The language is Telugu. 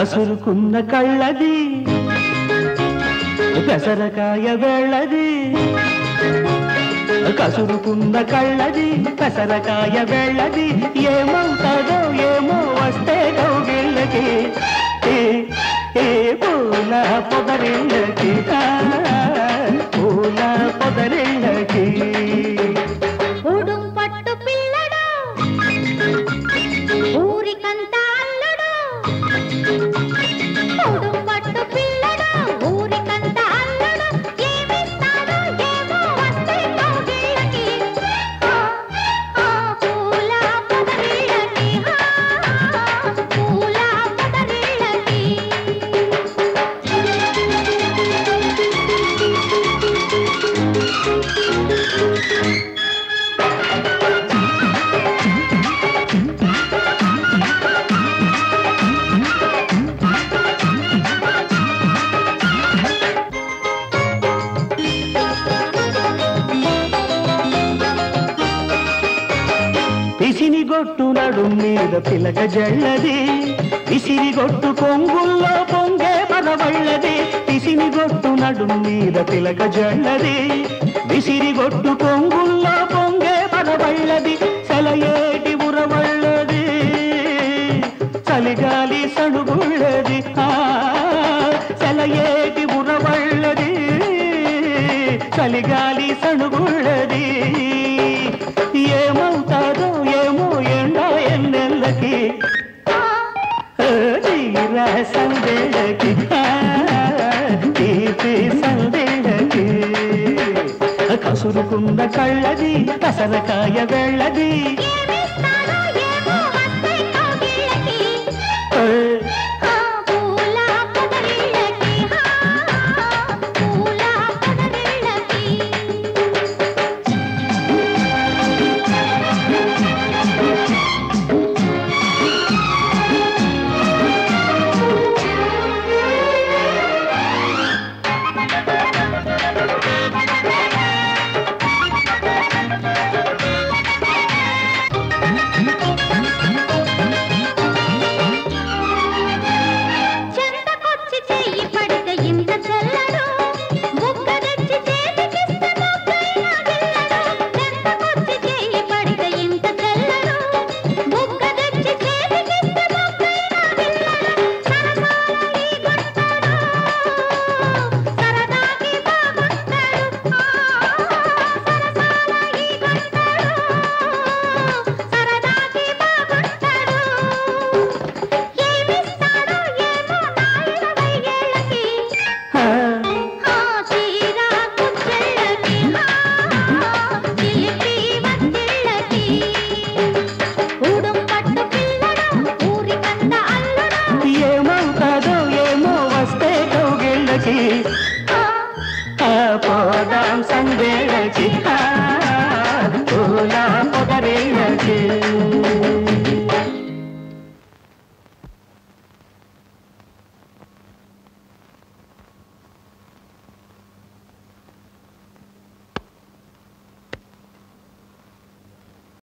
కసురుకున్న కళ్ళది పెసరకాయ వెళ్ళది కసురుకున్న కళ్ళది పెసరకాయ వెళ్ళది ఏమవుతాదో ఏమో వస్తే కౌగిళ్ళకి ఏ ఏ పూల పొదరిళ్ళకి ఆ, పూల పొదరిళ్ళకి ఉడుం పట్టు పిల్లడు ఊరికంతా అల్లుడు ఉడుం పట్టు పిల్లడు ఊరికంతా అల్లుడు ఏమిస్తాడో ఏమో వస్తే కౌగిళ్ళకి ఆ, ఆ, పూల పొదరిళ్ళకి ఆ, పూల పొదరిళ్ళకి పిసిని గొట్టు నడు మీద పిలక జల్లది పిసిరి గొట్టు కొంగుల్లో పొంగే పదవళ్ళది పిసిని గొట్టు నడు మీద పిలక జల్లది విసిరి గొట్టు కొంగుల్లో పొంగే పదవళ్ళది సెలయేటి ఉరవళ్ళది చలిగాలి సణుగుళ్ళది ఆ, సెలయేటి ఉరవళ్ళది చలిగాలి సణుగుళ్ళది ఏమవుతాదో ఏమో ఎండ ఎన్నెల్లకి తీరా సందేళ్ళకి ఆ, తీపి సందేళ్ళకి కసురుకున్న కళ్ళది కసరకాయ వెళ్ళది ఏమిస్తాడో ఏమో వస్తే కౌగిళ్ళకి ఆ, ఆ పూల పొదరిళ్ళకి ఆ పూల పొదరిళ్ళకి